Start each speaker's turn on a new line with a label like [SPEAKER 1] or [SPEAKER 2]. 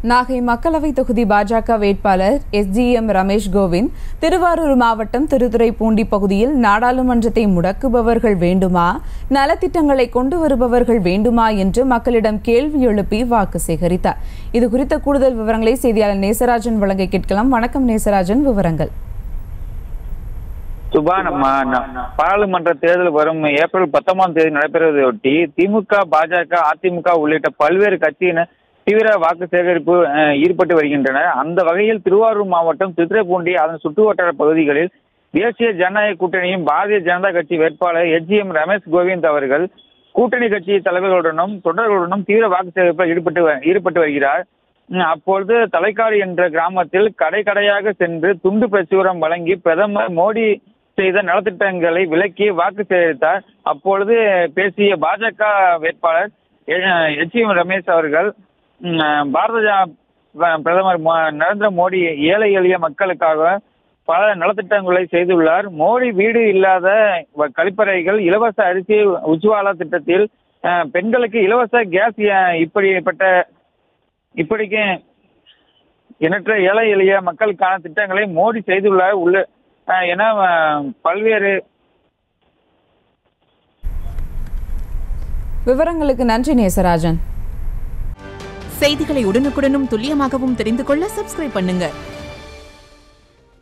[SPEAKER 1] நாகை மக்களவை தொகுதி பாஜக வேட்பாளர் எஸ்ஜிஎம் ரமேஷ் கோவிந்த் திருவாரூர் மாவட்டம் திருத்துறைப்பூண்டி பகுதியில் நாடாளுமன்றத்தை முடக்குபவர்கள் வேண்டுமா நலத்திட்டங்களை கொண்டு வருபவர்கள் வேண்டுமா என்று மக்களிடம் கேள்வி எழுப்பி வாக்கு சேகரித்தார் இது குறித்த கூடுதல் விவரங்களை செய்தியாளர் நேசராஜன் வழங்க கேட்கலாம் வணக்கம் நேசராஜன் விவரங்கள்
[SPEAKER 2] சுபா நம்ம ந- பாராளுமன்ற தேர்தல் வரும் ஏப்ரல் பத்தொன்பதாம் தேதி நடைபெறுவதையொட்டி திமுக பாஜக அதிமுக உள்ளிட்ட பல்வேறு கட்சியினர் தீவிர வாக்கு சேகரிப்பு அஹ், ஈடுபட்டு வருகின்றனர் அந்த வகையில் திருவாரூர் மாவட்டம் திருத்துறைப்பூண்டி அதன் சுற்றுவட்டார பகுதிகளில் தேசிய ஜனநாயக கூட்டணியும் பாரதிய ஜனதா கட்சி வேட்பாளர் எச்ஜிஎம் ரமேஷ் கோவிந்த் அவர்கள் கூட்டணி கட்சி தலைவர்களுடனும் தொண்டர்களுடனும் தீவிர வாக்கு சேகரிப்பில் ஈடுபட்டு வ- ஈடுபட்டு வருகிறார் ம், அப்பொழுது தலைக்காடு என்ற கிராமத்தில் கடை கடையாக சென்று துண்டு பிரசுரம் வழங்கி பிரதமர் மோடி செய்த நலத்திட்டங்களை விளக்கி வாக்கு சேகரித்தார் அப்பொழுது பேசிய பாஜக வேட்பாளர் எச்எம் ரமேஷ் அவர்கள் ம், பாரத ஜ- ப- பிரதமர் மோ- நரேந்திர மோடி ஏழை எளிய மக்களுக்காக பல நலத்திட்டங்களை செய்துள்ளார் மோடி வீடு இல்லாத வ- கழிப்பறைகள் இலவச அரிசி உஜ்வாலா திட்டத்தில் அஹ், பெண்களுக்கு இலவச கேஸ் அஹ், இப்படிப்பட்ட இப்படிக்கு எண்ணற்ற ஏழை எளிய மக்களுக்கான திட்டங்களை மோடி செய்துள்ளார் உள்ள அஹ், என அஹ், பல்வேறு
[SPEAKER 1] விவரங்களுக்கு நன்றி நேசராஜன்
[SPEAKER 3] செய்திகளை உடனுக்குடனும் துல்லியமாகவும் தெரிந்து கொள்ள சப்ஸ்கிரைப் பண்ணுங்க